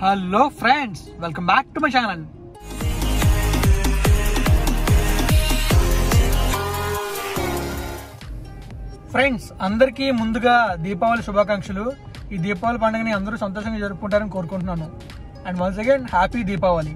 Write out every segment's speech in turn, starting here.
hello friends welcome back to my channel friends అందరికీ ముందుగా దీపావళి శుభాకాంక్షలు ఈ దీపావళి పండుగని అందరూ సంతోషంగా జరుపుకుంటారని కోరుకుంటున్నాను and once again happy Deepavali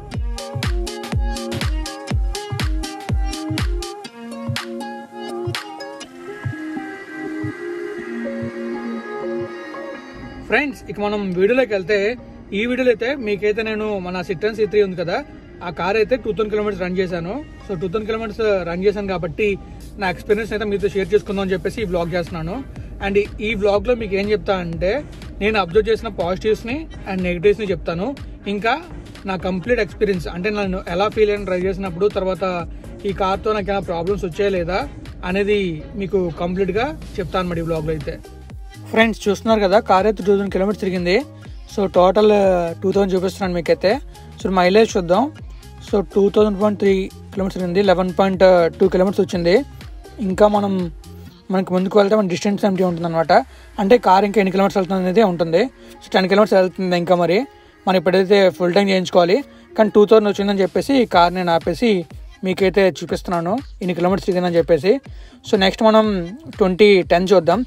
friends ఇక మనం వీడియోలోకి వెళ్తే ఈ వీడియోలో అయితే మీకైతే నేను మన సిట్రన్ సి త్రీ ఉంది కదా ఆ కార్ అయితే టూ థౌసండ్ కిలోమీటర్స్ రన్ చేశాను so two thousand kilometres run చేశాను కాబట్టి నా ఎక్స్పీరియన్స్ అయితే మీతో షేర్ చేసుకుందాం అని చెప్పేసి ఈ వ్లాగ్ చేస్తున్నాను అండ్ ఈ వ్లాగ్ లో మీకు ఏం చెప్తా అంటే నేను అబ్జర్వ్ చేసిన పాజిటివ్స్ ని అండ్ నెగిటివ్స్ ని చెప్తాను ఇంకా నా కంప్లీట్ ఎక్స్పీరియన్స్ అంటే నేను ఎలా ఫీల్ అయిన డ్రైవ్ చేసినప్పుడు తర్వాత ఈ కార్తో నాకు ఏమైనా ప్రాబ్లమ్స్ వచ్చాయా లేదా అనేది మీకు కంప్లీట్ గా చెప్తాను మరి ఈ వ్లాగ్ లో అయితే ఫ్రెండ్స్ చూస్తున్నారు కదా కార్ అయితే టూ థౌసండ్ కిలోమీటర్స్ తిరిగింది సో టోటల్ టూ థౌసండ్ చూపిస్తున్నాను మీకైతే సో మైలేజ్ చూద్దాం so two thousand point three kilometres తిరిగింది లెవెన్ పాయింట్ టూ కిలోమీటర్స్ వచ్చింది ఇంకా మనం మనకి ముందుకు వెళ్తే మన డిస్టెన్స్ ఎంటీ ఉంటుంది అనమాట అంటే కార్ ఇంకా ఎన్ని కిలోమీటర్స్ వెళ్తుంది అనేది ఉంటుంది సో టెన్ కిలోమీటర్స్ వెళ్తుంది ఇంకా మరి మనం ఇప్పుడైతే ఫుల్ టైం చేయించుకోవాలి కానీ టూ థౌసండ్ వచ్చిందని చెప్పేసి ఈ కార్ నేను ఆపేసి మీకైతే చూపిస్తున్నాను ఇన్ని కిలోమీటర్స్ తిరిగిందని చెప్పేసి సో నెక్స్ట్ మనం ట్వంటీ టెన్ చూద్దాం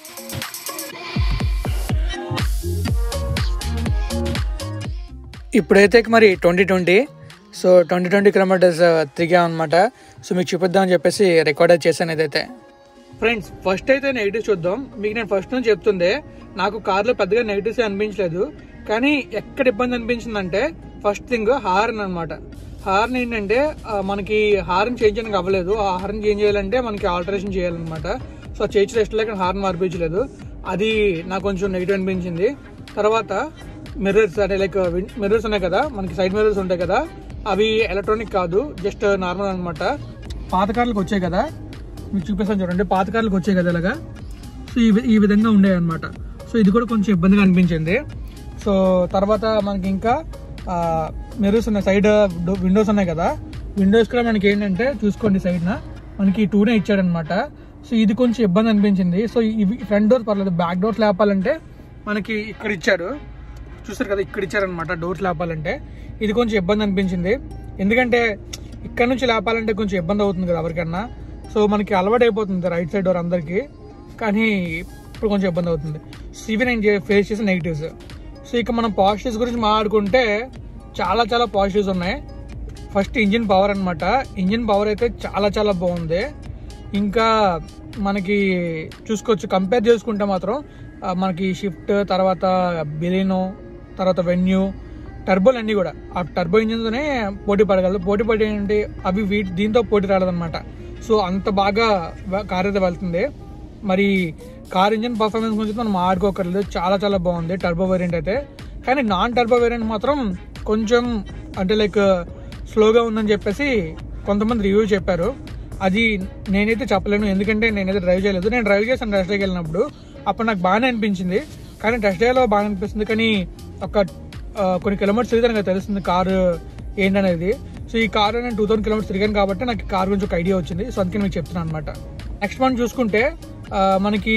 ఇప్పుడైతే మరి twenty twenty so twenty twenty kilometres తిరిగాం అనమాట సో మీకు చూపిద్దామని చెప్పేసి రికార్డ్ చేశాను ఇదైతే ఫ్రెండ్స్ ఫస్ట్ అయితే నెగిటివ్స్ చూద్దాం మీకు నేను ఫస్ట్ నుంచి చెప్తుండే నాకు కార్లో పెద్దగా నెగిటివ్స్ అనిపించలేదు కానీ ఎక్కడ ఇబ్బంది అనిపించిందంటే ఫస్ట్ థింగ్ హార్న్ అనమాట హార్న్ ఏంటంటే ఆ, మనకి హార్న్ చేంజ్ చేయడానికి అవ్వలేదు ఆ హార్న్ చేంజ్ చేయాలంటే మనకి ఆల్టరేషన్ చేయాలన్నమాట సో చేయించిన రెస్ట్ లేక హార్న్ మార్పించలేదు అది నాకు కొంచెం నెగిటివ్ అనిపించింది తర్వాత మిర్రర్స్ అంటే లైక్ మిర్రర్స్ ఉన్నాయి కదా మనకి సైడ్ మిర్రర్స్ ఉంటాయి కదా అవి ఎలక్ట్రానిక్ కాదు జస్ట్ నార్మల్ అనమాట పాత కార్లకు వచ్చాయి కదా మీకు చూపిస్తాను చూడండి పాత కార్లకు వచ్చాయి కదా ఇలాగా సో ఈ వి- ఈ విధంగా ఉండేవి అనమాట సో ఇది కూడా కొంచెం ఇబ్బందిగా అనిపించింది సో తర్వాత మనకి ఇంకా మిర్రర్స్ ఉన్నాయి సైడ్ విండోస్ ఉన్నాయి కదా విండోస్ కూడా మనకి ఏంటంటే చూసుకోండి సైడ్న మనకి టూనే ఇచ్చాడనమాట సో ఇది కొంచెం ఇబ్బంది అనిపించింది సో ఇవి ఫ్రంట్ డోర్ పర్లేదు బ్యాక్ డోర్స్ లేపాలంటే మనకి ఇక్కడ ఇచ్చాడు చూసారు కదా ఇక్కడ ఇచ్చారనమాట డోర్స్ లేపాలంటే ఇది కొంచెం ఇబ్బంది అనిపించింది ఎందుకంటే ఇక్కడ నుంచి లేపాలంటే కొంచెం ఇబ్బంది అవుతుంది కదా ఎవరికన్నా సో మనకి అలవాటు అయిపోతుంది రైట్ సైడ్ డోర్ అందరికి కానీ ఇప్పుడు కొంచెం ఇబ్బంది అవుతుంది సో ఇవి నేను ఫేస్ చేసిన నెగిటివ్స్ సో ఇక మనం పాజిటివ్స్ గురించి మాట్లాడుకుంటే చాలా చాలా పాజిటివ్స్ ఉన్నాయి ఫస్ట్ ఇంజిన్ పవర్ అన్నమాట ఇంజిన్ పవర్ అయితే చాలా చాలా బాగుంది ఇంకా మనకి చూసుకోవచ్చు కంపేర్ చేసుకుంటే మాత్రం ఆ, మనకి షిఫ్ట్ తర్వాత బిలినో తర్వాత వెన్యూ టర్బోలు అన్నీ కూడా ఆ టర్బో ఇంజిన్తోనే పోటీ పడగలదు పోటీ పడి ఏంటి అవి వీటి దీంతో పోటీ రాలేదన్నమాట సో అంత బాగా వ- కార్ అయితే వెళ్తుంది మరి కార్ ఇంజిన్ పర్ఫార్మెన్స్ గురించి మనం ఆడుకోకర్లేదు చాలా చాలా బాగుంది టర్బో వేరియంట్ అయితే కానీ నాన్ టర్బో వేరియంట్ మాత్రం కొంచెం అంటే లైక్ స్లోగా ఉందని చెప్పేసి కొంతమంది రివ్యూ చెప్పారు అది నేనైతే చెప్పలేను ఎందుకంటే నేనైతే డ్రైవ్ చేయలేదు నేను డ్రైవ్ చేశాను టెస్ట్ డ్రైవ్కి వెళ్ళినప్పుడు అప్పుడు నాకు బాగానే అనిపించింది కానీ టెస్ట్ డ్రైవ్లో బాగా అనిపిస్తుంది కానీ ఒక ఆ, కొన్ని కిలోమీటర్స్ తిరిగితే నాకు తెలుస్తుంది కారు ఏంటనేది సో ఈ కారు నేను టూ థౌసండ్ కిలోమీటర్స్ తిరిగాను కాబట్టి నాకు ఈ కార్ గురించి ఒక ఐడియా వచ్చింది సో అందుకే మీకు చెప్తున్నాను అనమాట నెక్స్ట్ మనం చూసుకుంటే ఆ, మనకి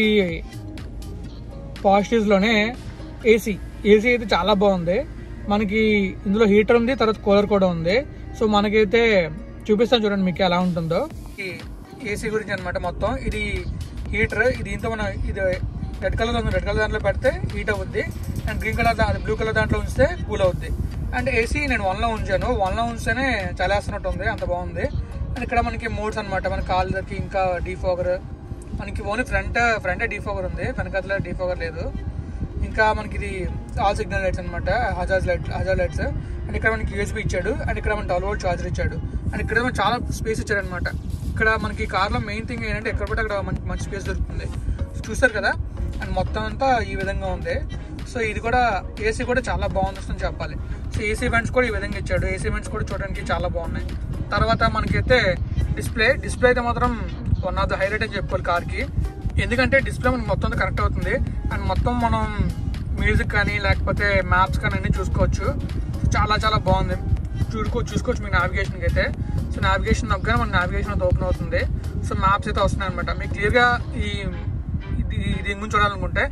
పాజిటివ్స్లోనే ఏసీ ఏసీ అయితే చాలా బాగుంది మనకి ఇందులో హీటర్ ఉంది తర్వాత కూలర్ కూడా ఉంది సో మనకైతే చూపిస్తాను చూడండి మీకు ఎలా ఉంటుందో ఈ ఏసీ గురించి అనమాట మొత్తం ఇది హీటర్ ఇది దీంతో మనం ఇది రెడ్ కలర్ ఉంది రెడ్ కలర్ దాంట్లో పెడితే హీట్ అవుద్ది అండ్ గ్రీన్ కలర్ దా బ్లూ కలర్ దాంట్లో ఉంచితే కూల్ అవుద్ది అండ్ ఏసీ నేను వన్లో ఉంచాను వన్లో ఉంచితేనే చలేస్తున్నట్టు ఉంది అంత బాగుంది అండ్ ఇక్కడ మనకి మోడ్స్ అనమాట మన కాళ్ళకి ఇంకా డీఫోగర్ మనకి ఓన్లీ ఫ్రంట్ ఫ్రంట్ డీఫోగర్ ఉంది వెనకాల డీఫోగర్ లేదు ఇంకా మనకి ఇది ఆల్ సిగ్నల్ లైట్స్ అనమాట హజాజ్ లైట్ హజాజ్ లైట్స్ అండ్ ఇక్కడ మనకి యూఎస్బీ ఇచ్చాడు అండ్ ఇక్కడ మన ట్వెల్వ్ వోల్ట్ చార్జర్ ఇచ్చాడు అండ్ ఇక్కడ మనకి చాలా స్పేస్ ఇచ్చాడు అనమాట ఇక్కడ మనకి కార్లో మెయిన్ థింగ్ ఏంటంటే ఎక్కడ పడితే అక్కడ మనకి మంచి స్పేస్ దొరుకుతుంది చూస్తారు కదా అండ్ మొత్తం అంతా ఈ విధంగా ఉంది సో ఇది కూడా ఏసీ కూడా చాలా బాగుంది అని చెప్పాలి సో ఏసీ వెంట్స్ కూడా ఈ విధంగా ఇచ్చాడు ఏసీ వెంట్స్ కూడా చూడడానికి చాలా బాగున్నాయి తర్వాత మనకైతే డిస్ప్లే డిస్ప్లే అయితే మాత్రం వన్ ఆఫ్ ద హైలైట్ అని చెప్పుకోవాలి కార్కి ఎందుకంటే డిస్ప్లే మనకి మొత్తం అంతా కరెక్ట్ అవుతుంది అండ్ మొత్తం మనం మ్యూజిక్ కానీ లేకపోతే మ్యాప్స్ కానీ అన్ని చూసుకోవచ్చు చాలా చాలా బాగుంది చూసుకో చూసుకోవచ్చు మీ నావిగేషన్కి అయితే సో నావిగేషన్ నొక్కగానే మన నావిగేషన్ అయితే ఓపెన్ అవుతుంది సో మ్యాప్స్ అయితే వస్తున్నాయి అనమాట మీకు క్లియర్గా ఈ ఇది దీని గురించి చూడాలనుకుంటే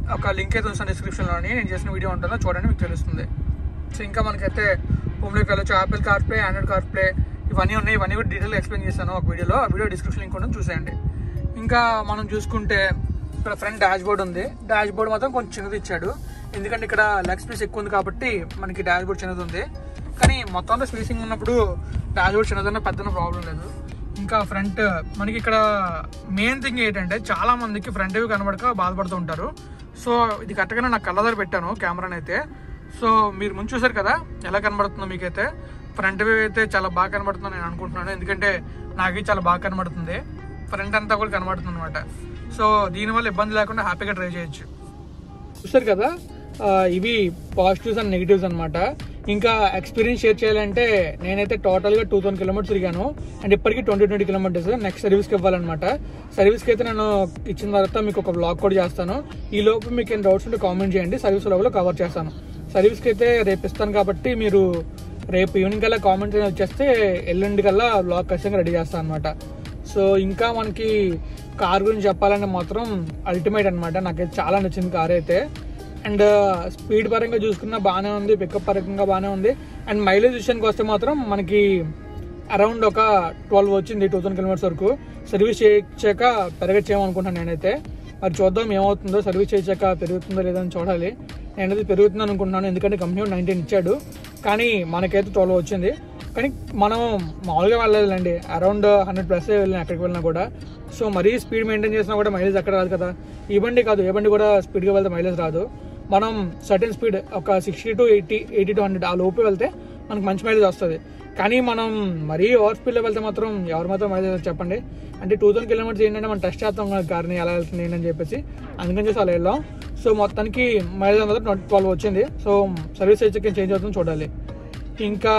ఒక లింక్ అయితే ఉంచాను డిస్క్రిప్షన్లోని నేను చేసిన వీడియో ఉంటుందో చూడండి మీకు తెలుస్తుంది సో ఇంకా మనకైతే హోమ్లోకి వెళ్ళొచ్చు Apple CarPlay Android CarPlay ఇవన్నీ ఉన్నాయి ఇవన్నీ కూడా డీటెయిల్ ఎక్స్ప్లెయిన్ చేశాను ఒక వీడియోలో ఆ వీడియో డిస్క్రిప్షన్ లింక్ ఉంటుంది చూసేయండి ఇంకా మనం చూసుకుంటే ఇక్కడ ఫ్రంట్ డాష్ బోర్డ్ ఉంది డాష్ బోర్డ్ మాత్రం కొంచెం చిన్నది ఇచ్చాడు ఎందుకంటే ఇక్కడ లెగ్ స్పేస్ ఎక్కువ ఉంది కాబట్టి మనకి డాష్ బోర్డ్ చిన్నది ఉంది కానీ మొత్తం అంతా స్పేసింగ్ ఉన్నప్పుడు డాష్ బోర్డ్ చిన్నదన్న పెద్దన ప్రాబ్లం లేదు ఇంకా ఫ్రంట్ మనకి ఇక్కడ మెయిన్ థింగ్ ఏంటంటే చాలా మందికి ఫ్రంట్ వ్యూ కనబడక బాధపడుతూ ఉంటారు సో ఇది కరెక్ట్గానే నాకు కళ్ళ దగ్గర పెట్టాను కెమెరాని అయితే సో మీరు ముందు చూసారు కదా ఎలా కనబడుతుందో మీకైతే ఫ్రంట్ వ్యూ అయితే చాలా బాగా కనబడుతుందో నేను అనుకుంటున్నాను ఎందుకంటే నాకు చాలా బాగా కనబడుతుంది ఫ్రంట్ అంతా కూడా కనబడుతుంది అనమాట సో దీనివల్ల ఇబ్బంది లేకుండా హ్యాపీగా డ్రైవ్ చేయొచ్చు చూసారు కదా ఆ, ఇవి పాజిటివ్స్ అండ్ నెగిటివ్స్ అనమాట ఇంకా ఎక్స్పీరియన్స్ షేర్ చేయాలంటే నేనైతే టోటల్గా టూ థౌసండ్ కిలోమీటర్స్ తిరిగాను అండ్ ఇప్పటికీ ట్వంటీ ట్వంటీ కిలోమీటర్స్ నెక్స్ట్ సర్వీస్కి ఇవ్వాలన్నమాట సర్వీస్కి అయితే నేను ఇచ్చిన తర్వాత మీకు ఒక బ్లాగ్ కూడా చేస్తాను ఈ లోపు మీకు ఏం డౌట్స్ ఉంటే కామెంట్ చేయండి సర్వీస్ లోపల కవర్ చేస్తాను సర్వీస్కి అయితే రేపు ఇస్తాను కాబట్టి మీరు రేపు ఈవినింగ్ కల్లా కామెంట్ వచ్చేస్తే ఎల్లుండి కల్లా బ్లాగ్ ఖచ్చితంగా రెడీ చేస్తాను అనమాట సో ఇంకా మనకి కార్ గురించి చెప్పాలంటే మాత్రం అల్టిమేట్ అనమాట నాకైతే చాలా నచ్చింది కార్ అయితే అండ్ స్పీడ్ పరంగా చూసుకున్నా బాగానే ఉంది పికప్ పరంగా బాగానే ఉంది అండ్ మైలేజ్ విషయానికి వస్తే మాత్రం మనకి అరౌండ్ ఒక ట్వెల్వ్ వచ్చింది టూ థౌసండ్ కిలోమీటర్స్ వరకు సర్వీస్ చేయించాక పెరగచ్చేయమనుకుంటున్నాను నేనైతే మరి చూద్దాం ఏమవుతుందో సర్వీస్ చేయించాక పెరుగుతుందో లేదో అని చూడాలి నేనైతే పెరుగుతుంది అనుకుంటున్నాను ఎందుకంటే కంపెనీ నైన్టీన్ ఇచ్చాడు కానీ మనకైతే ట్వెల్వ్ వచ్చింది కానీ మనం మామూలుగా వెళ్ళలేదులేండి అరౌండ్ హండ్రెడ్ ప్లస్ వెళ్ళిన ఎక్కడికి వెళ్ళినా కూడా సో మరీ స్పీడ్ మెయింటైన్ చేసినా కూడా మైలేజ్ అక్కడ రాదు కదా ఈ బండి కాదు ఏ బండి కూడా స్పీడ్గా వెళ్తే మైలేజ్ రాదు మనం సర్టెన్ స్పీడ్ ఒక sixty to eighty eighty to hundred ఆ లోపు వెళ్తే మనకు మంచి మైలేజ్ వస్తుంది కానీ మనం మరీ ఓవర్ స్పీడ్లో వెళ్తే మాత్రం ఎవరు మాత్రం మైలేజ్ వస్తుంది చెప్పండి అంటే టూ థౌసండ్ కిలోమీటర్స్ ఏంటంటే మనం టెస్ట్ చేస్తాం కదా కార్ని ఎలా వెళ్తుంది ఏంటని చెప్పేసి అందుకని చేసి అలా వెళ్ళాం సో మొత్తానికి మైలేజ్ అనేది ట్వెల్వ్ వచ్చింది సో సర్వీస్ అయితే చేంజ్ అవుతుంది చూడాలి ఇంకా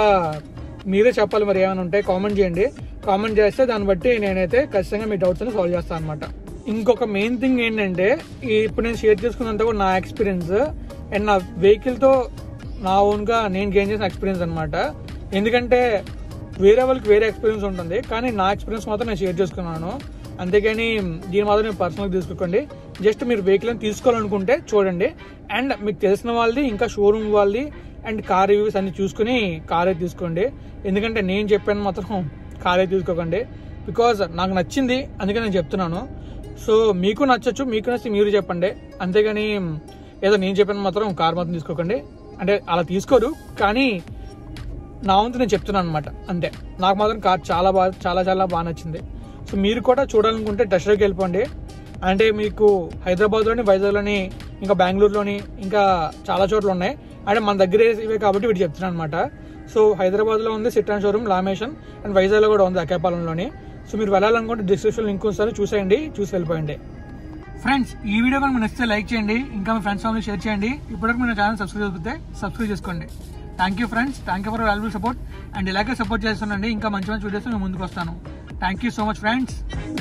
మీరే చెప్పాలి మరి ఏమైనా ఉంటే కామెంట్ చేయండి కామెంట్ చేస్తే దాన్ని బట్టి నేనైతే ఖచ్చితంగా మీ డౌట్స్ అని సాల్వ్ చేస్తాను అనమాట ఇంకొక మెయిన్ థింగ్ ఏంటంటే ఈ ఇప్పుడు నేను షేర్ చేసుకున్నంత కూడా నా ఎక్స్పీరియన్స్ అండ్ నా వెహికల్తో నా ఓన్గా నేను గెయిన్ చేసిన ఎక్స్పీరియన్స్ అనమాట ఎందుకంటే వేరే వాళ్ళకి వేరే ఎక్స్పీరియన్స్ ఉంటుంది కానీ నా ఎక్స్పీరియన్స్ మాత్రం నేను షేర్ చేసుకున్నాను అంతేగాని దీని మాత్రం నేను పర్సనల్గా తీసుకోకండి జస్ట్ మీరు వెహికల్ తీసుకోవాలనుకుంటే చూడండి అండ్ మీకు తెలిసిన వాళ్ళది ఇంకా షోరూమ్ వాళ్ళది అండ్ కార్ రివ్యూస్ అన్ని చూసుకుని కారే తీసుకోండి ఎందుకంటే నేను చెప్పాను మాత్రం కారే తీసుకోకండి బికాజ్ నాకు నచ్చింది అందుకే నేను చెప్తున్నాను సో మీకు నచ్చచ్చు మీకు నచ్చి మీరు చెప్పండి అంతేగాని ఏదో నేను చెప్పాను మాత్రం కార్ మాత్రం తీసుకోకండి అంటే అలా తీసుకోరు కానీ నా వంతు నేను చెప్తున్నాను అనమాట అంతే నాకు మాత్రం కార్ చాలా బాగా చాలా చాలా బాగా నచ్చింది సో మీరు కూడా చూడాలనుకుంటే టెస్ట్లోకి వెళ్ళిపోండి అంటే మీకు హైదరాబాద్లోని వైజాగ్లోని ఇంకా బెంగళూరులోని ఇంకా చాలా చోట్ల ఉన్నాయి అంటే మన దగ్గర ఇవే కాబట్టి వీటి చెప్తున్నాను అనమాట సో హైదరాబాద్లో ఉంది సిట్రాన్ షోరూమ్ లామేషన్ అండ్ వైజాగ్లో కూడా ఉంది అకేపాలెంలోని సో మీరు వెళ్ళాలనుకుంటే డిస్క్రిప్షన్ లింక్ ఉంచుతాను చూసేయండి చూసి వెళ్ళిపోయండి ఫ్రెండ్స్ ఈ వీడియో కనుక నచ్చితే లైక్ చేయండి ఇంకా మీ ఫ్రెండ్స్ ఫ్యామిలీ షేర్ చేయండి ఇప్పటివరకు మన ఛానల్ సబ్స్క్రైబ్ చేస్తే సబ్స్క్రైబ్ చేసుకోండి thank you friends thank you for valuable support and ఇలాగే సపోర్ట్ చేస్తుండండి ఇంకా మంచి మంచి వీడియోస్ మేము ముందుకు వస్తాను thank you so much friends